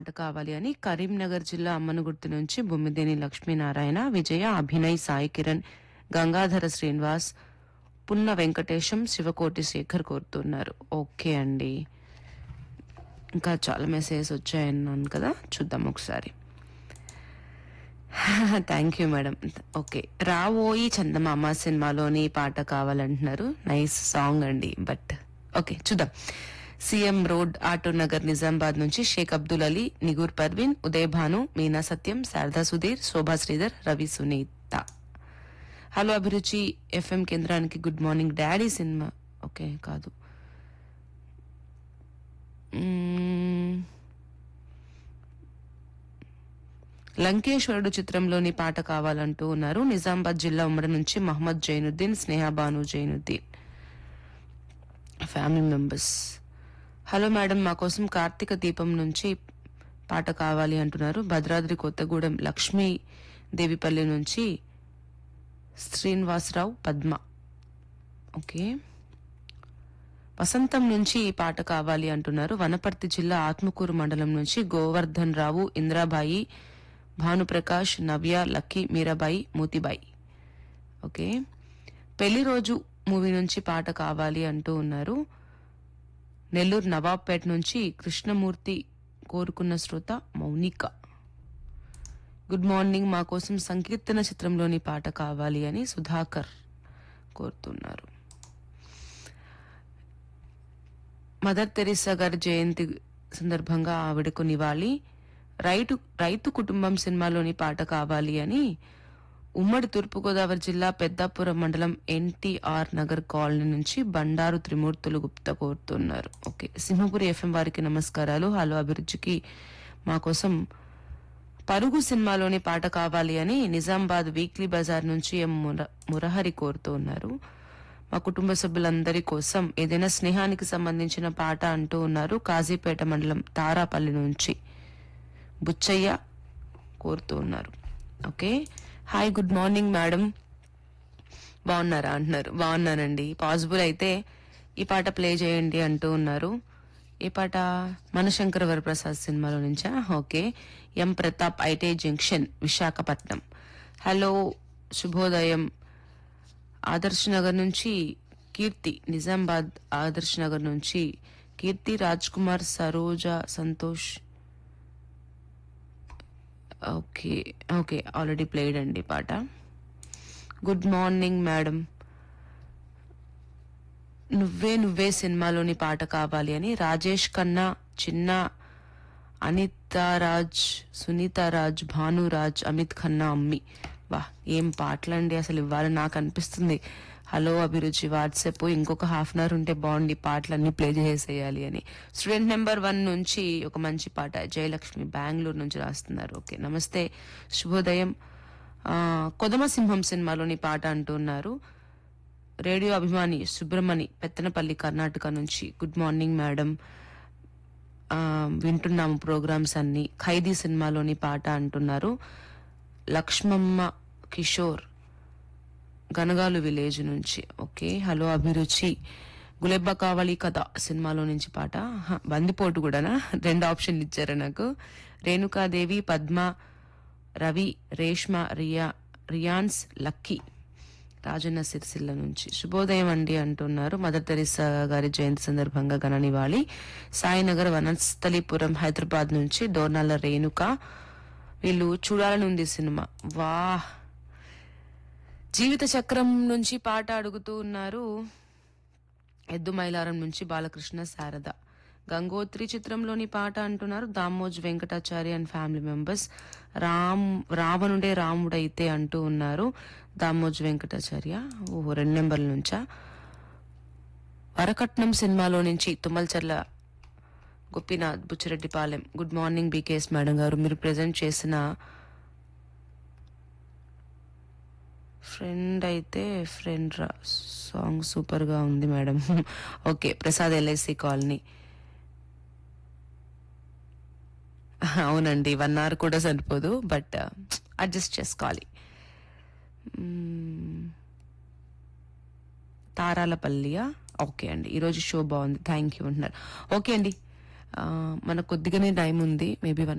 పాట కావాలి అని కరీంనగర్ జిల్లా అమ్మనగుర్తి నుంచి బొమ్మిదేని లక్ష్మీనారాయణ విజయ అభినయ్ సాయి కిరణ్ గంగాధర శ్రీనివాస్ పున్న వెంకటేశం శివకోటి శేఖర్ కోరుతున్నారు ఓకే అండి ఇంకా చాలా మెసేజెస్ వచ్చాయన్నాను కదా చూద్దాం ఒకసారి థ్యాంక్ యూ మేడం ఓకే రావోయి చందమామ సినిమాలోని పాట కావాలంటున్నారు నైస్ సాంగ్ అండి బట్ ఓకే చూద్దాం CM road auto Nagar Nizamabad నుంచి షేక్ అబ్దుల్ అలీ నిగూర్ పర్వీన్ ఉదయ్ భాను మీనా సత్యం శారదా సుధీర్ శోభా శ్రీధర్ రవి సునీత హలో అభిరుచి ఎఫ్ఎం కేంద్రానికి good morning daddy cinema okay కాదు మ్మ్. లంకేశ్వరుడు చిత్రంలోని పాట కావాలంటూ ఉన్నారు నిజామాబాద్ జిల్లా ఉమ్మడి నుంచి Mohammed Zainuddin Sneha Banu Zainuddin family members hello madam మా కోసం కార్తీక దీపం నుంచి పాట కావాలి అంటున్నారు భద్రాద్రి కొత్తగూడెం లక్ష్మీ దేవిపల్లి నుంచి శ్రీనివాసరావు పద్మ ఓకే వసంతం నుంచి ఈ పాట కావాలి అంటున్నారు వనపర్తి జిల్లా ఆత్మకూరు మండలం నుంచి గోవర్ధన్ రావు ఇంద్రాబాయి భానుప్రకాష్ నవ్య లక్కీ మీరాబాయి మూతిబాయి ఓకే పెళ్లి రోజు మూవీ నుంచి పాట కావాలి అంటూ ఉన్నారు నెల్లూరు నవాబ్పేట నుంచి కృష్ణమూర్తి కోరుకున్న శ్రోత మౌనిక గుడ్ మార్నింగ్ మా కోసం సంకీర్తన చిత్రంలోని పాట కావాలి అని సుధాకర్ కోరుతున్నారు మదర్ తెరిసా గారి జయంతి సందర్భంగా ఆవిడకు నివాళి రైతు రైతు కుటుంబం సినిమాలోని పాట కావాలి అని ఉమ్మడి తూర్పుగోదావరి జిల్లా పెద్దాపురం మండలం ఎన్టీఆర్ నగర్ కాలనీ నుంచి బండారు త్రిమూర్తులు గుప్తా కోరుతున్నారు ఓకే సింహపురి ఎఫ్ఎం వారికి నమస్కారాలు హలో అభిరుచికి మా కోసం పరుగు సినిమాలోని పాట కావాలి అని నిజామాబాద్ వీక్లీ బజార్ నుంచి ఎం ముర- మురహరి కోరుతూ ఉన్నారు మా కుటుంబ సభ్యులందరి కోసం ఏదైనా స్నేహానికి సంబంధించిన పాట అంటూ ఉన్నారు కాజీపేట మండలం తారాపల్లి నుంచి బుచ్చయ్య కోరుతూ ఉన్నారు okay hi good morning madam బాగున్నారా అంటున్నారు బాగున్నానండి పాసిబుల్ అయితే ఈ పాట ప్లే చేయండి అంటూ ఉన్నారు ఈ పాట మనశంకర వరప్రసాద్ సినిమాలో నుంచా ఓకే ఎం ప్రతాప్ ఐటే జంక్షన్ విశాఖపట్నం హలో శుభోదయం ఆదర్శ్ నగర్ నుంచి కీర్తి నిజామాబాద్ ఆదర్శ్ నగర్ నుంచి Keerthi Raj Kumar Saroja Santosh okay okay already played అండి పాట గుడ్ మార్నింగ్ మేడం నువ్వే నువ్వే సినిమాలోని పాట కావాలి అని రాజేష్ ఖన్నా చిన్న అనితారాజ్ సునీతారాజ్ భానురాజ్ అమిత్ ఖన్నా అమ్మి వా ఏం పాటలండి అసలు ఇవ్వాలి నాకు అనిపిస్తుంది హలో అభిరుచి వాట్సాప్ ఇంకొక హాఫ్ అన్ అవర్ ఉంటే బాగుండి పాటలన్నీ ప్లే చేసేయాలి అని స్టూడెంట్ నెంబర్ వన్ నుంచి ఒక మంచి పాట జయలక్ష్మి బెంగళూరు నుంచి రాస్తున్నారు ఓకే నమస్తే శుభోదయం ఆ, కొదమ సింహం సినిమాలోని పాట అంటున్నారు రేడియో అభిమాని సుబ్రమణి పెత్తనపల్లి కర్ణాటక నుంచి గుడ్ మార్నింగ్ మేడం ఆ, వింటున్నాము ప్రోగ్రామ్స్ అన్ని ఖైదీ సినిమాలోని పాట అంటున్నారు లక్ష్మమ్మ కిషోర్ గనగాలు విలేజ్ నుంచి ఓకే హలో అభిరుచి గులెబ్బ కావాలి కథ సినిమాలో నుంచి పాట హ, బందిపోటు కూడానా రెండు ఆప్షన్లు ఇచ్చారు నాకు రేణుకాదేవి పద్మ రవి రేష్మ రియా రియాన్స్ లక్కీ రాజన్న సిరిసిల్ల నుంచి శుభోదయం అండి అంటున్నారు మదర్ తెరిసా గారి జయంతి సందర్భంగా ఘన నివాళి సాయినగర్ వనస్థలిపురం హైదరాబాద్ నుంచి డోర్నాల రేణుక వీళ్ళు చూడాలని ఉంది సినిమా వా జీవిత చక్రం నుంచి పాట అడుగుతూ ఉన్నారు ఎద్దు మైలారం నుంచి బాలకృష్ణ శారద గంగోత్రి చిత్రంలోని పాట అంటున్నారు Damoj Venkatachari and family members Ram రావణుడే రాముడైతే అంటూ ఉన్నారు దామోజ్ వెంకటాచార్య ఓహో రెండు నెంబర్ల నుంచా వరకట్నం సినిమాలో నుంచి Tummalcherla Gopinath Buchireddypalem good morning BKS madam గారు మీరు ప్రజెంట్ చేసిన ఫ్రెండ్ అయితే ఫ్రెండ్ రా సాంగ్ సూపర్ గా ఉంది madam okay Prasad LIC colony అవునండి వన్ అవర్ కూడా సరిపోదు బట్ అడ్జస్ట్ చేసుకోవాలి మ్మ్. తారాలపల్లియా ఓకే అండి ఈరోజు షో బాగుంది థ్యాంక్ యూ అంటున్నారు ఓకే అండి మనకు కొద్దిగానే టైం ఉంది మేబీ వన్